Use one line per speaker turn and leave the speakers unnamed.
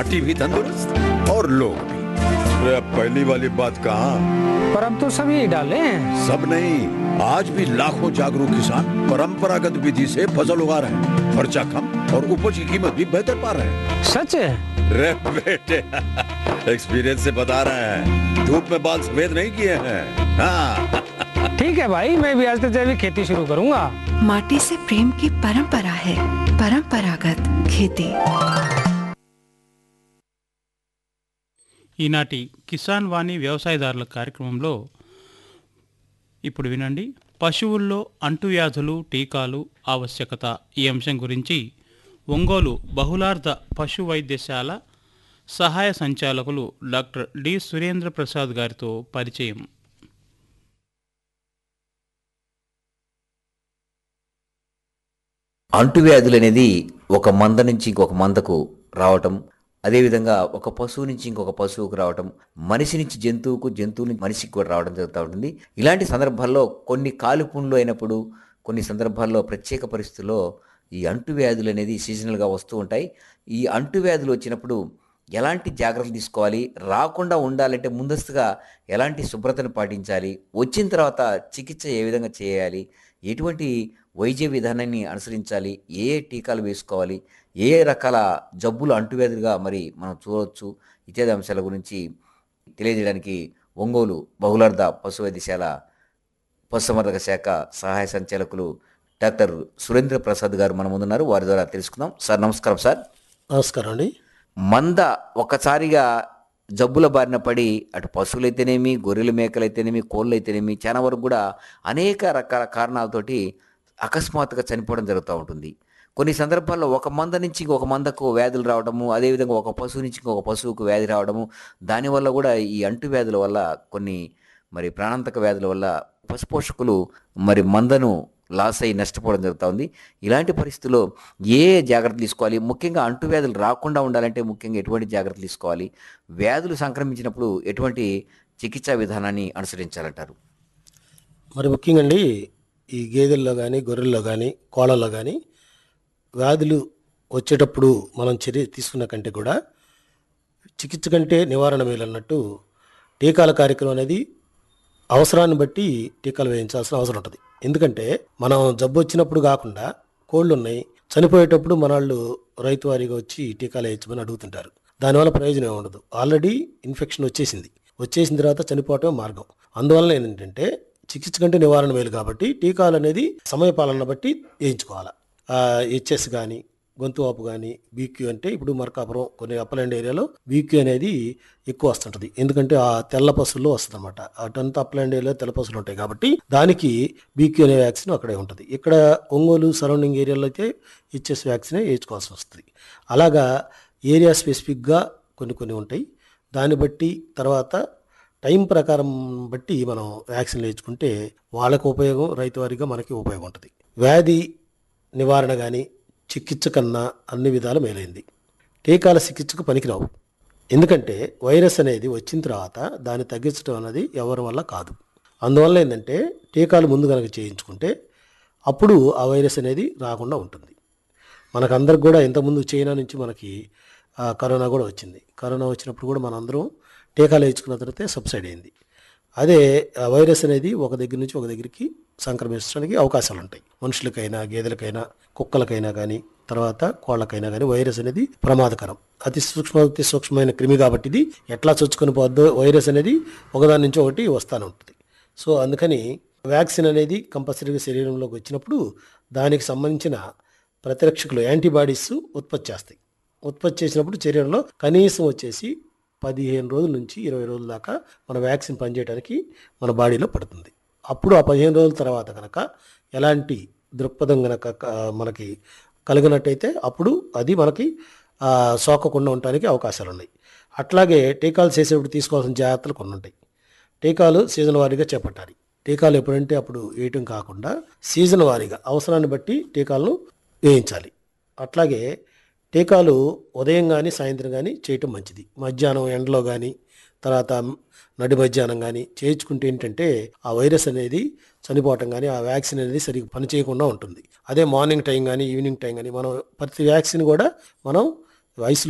माटी भी तंदुरुस्त और लोग भी अरे अब पहली वाली बात कहाँ
पर अब तो सभी डाले हैं
सब नहीं आज भी लाखों जागरूक किसान परंपरागत विधि से फसल उगा रहे हैं खर्चा कम और उपज की कीमत भी बेहतर पा रहे हैं
सच है
रे बेटे एक्सपीरियंस से बता रहे हैं धूप में बाल सफेद नहीं किए हैं हाँ
ठीक है भाई मैं भी आज से जैविक खेती शुरू करूंगा
माटी से प्रेम की परंपरा है परंपरागत खेती
ఈనాటి కిసాన్ వాణి వ్యవసాయదారుల కార్యక్రమంలో ఇప్పుడు వినండి పశువుల్లో అంటువ్యాధులు టీకాలు ఆవశ్యకత ఈ అంశం గురించి ఒంగోలు బహుళార్థ పశు వైద్యశాల సహాయ సంచాలకులు డాక్టర్ డి సురేంద్ర ప్రసాద్ గారితో పరిచయం
అంటువ్యాధులు అనేది ఒక మంద నుంచి ఇంకొక మందకు రావటం అదేవిధంగా ఒక పశువు నుంచి ఇంకొక పశువుకు రావటం మనిషి నుంచి జంతువుకు జంతువు నుంచి మనిషికి కూడా రావడం జరుగుతూ ఉంటుంది ఇలాంటి సందర్భాల్లో కొన్ని కాలుపుండ్లు అయినప్పుడు కొన్ని సందర్భాల్లో ప్రత్యేక పరిస్థితుల్లో ఈ అంటువ్యాధులు అనేది సీజనల్గా వస్తూ ఉంటాయి ఈ అంటువ్యాధులు వచ్చినప్పుడు ఎలాంటి జాగ్రత్తలు తీసుకోవాలి రాకుండా ఉండాలంటే ముందస్తుగా ఎలాంటి శుభ్రతను పాటించాలి వచ్చిన తర్వాత చికిత్స ఏ విధంగా చేయాలి ఎటువంటి వైద్య విధానాన్ని అనుసరించాలి ఏ ఏ టీకాలు వేసుకోవాలి ఏ ఏ రకాల జబ్బులు అంటువ్యాధులుగా మరి మనం చూడవచ్చు ఇత్యాది అంశాల గురించి తెలియజేయడానికి ఒంగోలు బహుళార్థ పశు వైద్యశాల పశుసంవర్ధక శాఖ సహాయ సంచాలకులు డాక్టర్ సురేంద్ర ప్రసాద్ గారు మన ముందున్నారు వారి ద్వారా తెలుసుకుందాం సార్ నమస్కారం సార్
నమస్కారం అండి
మంద ఒకసారిగా జబ్బుల బారిన పడి అటు పశువులైతేనేమి గొర్రెల మేకలైతేనేమి కోళ్ళు అయితేనేమి చాలా వరకు కూడా అనేక రకాల కారణాలతోటి అకస్మాత్తుగా చనిపోవడం జరుగుతూ ఉంటుంది కొన్ని సందర్భాల్లో ఒక మంద నుంచి ఇంకొక మందకు వ్యాధులు రావడము అదేవిధంగా ఒక పశువు నుంచి ఇంకొక పశువుకు వ్యాధి రావడము దానివల్ల కూడా ఈ అంటు వ్యాధుల వల్ల కొన్ని మరి ప్రాణాంతక వ్యాధుల వల్ల పశుపోషకులు మరి మందను లాస్ అయ్యి నష్టపోవడం జరుగుతూ ఉంది ఇలాంటి పరిస్థితుల్లో ఏ ఏ జాగ్రత్తలు తీసుకోవాలి ముఖ్యంగా అంటువ్యాధులు రాకుండా ఉండాలంటే ముఖ్యంగా ఎటువంటి జాగ్రత్తలు తీసుకోవాలి వ్యాధులు సంక్రమించినప్పుడు ఎటువంటి చికిత్సా విధానాన్ని అనుసరించాలంటారు
మరి ముఖ్యంగా అండి ఈ గేదెల్లో కానీ గొర్రెల్లో కానీ కోళ్ళల్లో కానీ వ్యాధులు వచ్చేటప్పుడు మనం చర్య తీసుకున్న కంటే కూడా చికిత్స కంటే నివారణ మేలన్నట్టు టీకాల కార్యక్రమం అనేది అవసరాన్ని బట్టి టీకాలు వేయించాల్సిన అవసరం ఉంటుంది ఎందుకంటే మనం జబ్బు వచ్చినప్పుడు కాకుండా కోళ్ళు ఉన్నాయి చనిపోయేటప్పుడు మనవాళ్ళు రైతు వారీగా వచ్చి టీకాలు వేయించమని అడుగుతుంటారు దానివల్ల ప్రయోజనం ఏమి ఉండదు ఆల్రెడీ ఇన్ఫెక్షన్ వచ్చేసింది వచ్చేసిన తర్వాత చనిపోవటమే మార్గం అందువల్ల ఏంటంటే చికిత్స కంటే నివారణ మేలు కాబట్టి టీకాలు అనేది సమయపాలన బట్టి వేయించుకోవాలి హెచ్ఎస్ కానీ గొంతు వాపు కానీ బీక్యూ అంటే ఇప్పుడు మరకాపురం కొన్ని అప్పలాండ్ ఏరియాలో బీక్యూ అనేది ఎక్కువ వస్తుంటుంది ఎందుకంటే ఆ తెల్ల పసుల్లో వస్తుంది అనమాట అటంతా అప్పలాండ్ ఏరియాలో తెల్ల పసులు ఉంటాయి కాబట్టి దానికి బీక్యూ అనే వ్యాక్సిన్ అక్కడే ఉంటుంది ఇక్కడ ఒంగోలు సరౌండింగ్ ఏరియాలో అయితే హెచ్ఎస్ వ్యాక్సినే వేయించుకోవాల్సి వస్తుంది అలాగా ఏరియా స్పెసిఫిక్గా కొన్ని కొన్ని ఉంటాయి దాన్ని బట్టి తర్వాత టైం ప్రకారం బట్టి మనం వ్యాక్సిన్లు వేయించుకుంటే వాళ్ళకు ఉపయోగం రైతు వారిగా మనకి ఉపయోగం ఉంటుంది వ్యాధి నివారణ కానీ చికిత్స కన్నా అన్ని విధాలు మేలైంది టీకాల చికిత్సకు పనికిరావు ఎందుకంటే వైరస్ అనేది వచ్చిన తర్వాత దాన్ని తగ్గించడం అనేది ఎవరి వల్ల కాదు అందువల్ల ఏంటంటే టీకాలు ముందు కనుక చేయించుకుంటే అప్పుడు ఆ వైరస్ అనేది రాకుండా ఉంటుంది మనకందరికి కూడా ఇంతకుముందు చైనా నుంచి మనకి ఆ, కరోనా కూడా వచ్చింది కరోనా వచ్చినప్పుడు కూడా మనందరం టీకాలు వేయించుకున్న తర్వాత సబ్సైడ్ అయింది అదే ఆ వైరస్ అనేది ఒక దగ్గర నుంచి ఒక దగ్గరికి సంక్రమించడానికి అవకాశాలు ఉంటాయి మనుషులకైనా గేదెలకైనా కుక్కలకైనా కానీ తర్వాత కోళ్ళకైనా కానీ వైరస్ అనేది ప్రమాదకరం అతి సూక్ష్మ అతి సూక్ష్మమైన క్రిమి కాబట్టి ఇది ఎట్లా చొచ్చుకొని పోద్దో వైరస్ అనేది ఒకదాని నుంచి ఒకటి వస్తూనే ఉంటుంది సో అందుకని వ్యాక్సిన్ అనేది కంపల్సరీగా శరీరంలోకి వచ్చినప్పుడు దానికి సంబంధించిన ప్రతిరక్షకులు యాంటీబాడీస్ ఉత్పత్తి చేస్తాయి ఉత్పత్తి చేసినప్పుడు శరీరంలో కనీసం వచ్చేసి పదిహేను రోజుల నుంచి ఇరవై రోజుల దాకా మన వ్యాక్సిన్ పనిచేయడానికి మన బాడీలో పడుతుంది అప్పుడు ఆ పదిహేను రోజుల తర్వాత కనుక ఎలాంటి దృక్పథం కనుక క- మనకి కలిగినట్టయితే అప్పుడు అది మనకి ఆ, సోకకుండా ఉండడానికి అవకాశాలు ఉన్నాయి అట్లాగే టీకాలు చేసేటప్పుడు తీసుకోవాల్సిన జాగ్రత్తలు కొన్ని ఉంటాయి టీకాలు సీజన్ వారీగా చేపట్టాలి టీకాలు ఎప్పుడంటే అప్పుడు వేయటం కాకుండా సీజన్ వారీగా అవసరాన్ని బట్టి టీకాలను వేయించాలి అట్లాగే టీకాలు ఉదయం కానీ సాయంత్రం కానీ చేయటం మంచిది మధ్యాహ్నం ఎండలో కానీ తర్వాత నడి మధ్యాహ్నం కానీ చేయించుకుంటే ఏంటంటే ఆ వైరస్ అనేది చనిపోవటం కానీ ఆ వ్యాక్సిన్ అనేది సరిగ్గా పనిచేయకుండా ఉంటుంది అదే మార్నింగ్ టైం కానీ ఈవినింగ్ టైం కానీ మనం ప్రతి వ్యాక్సిన్ కూడా మనం వయసులో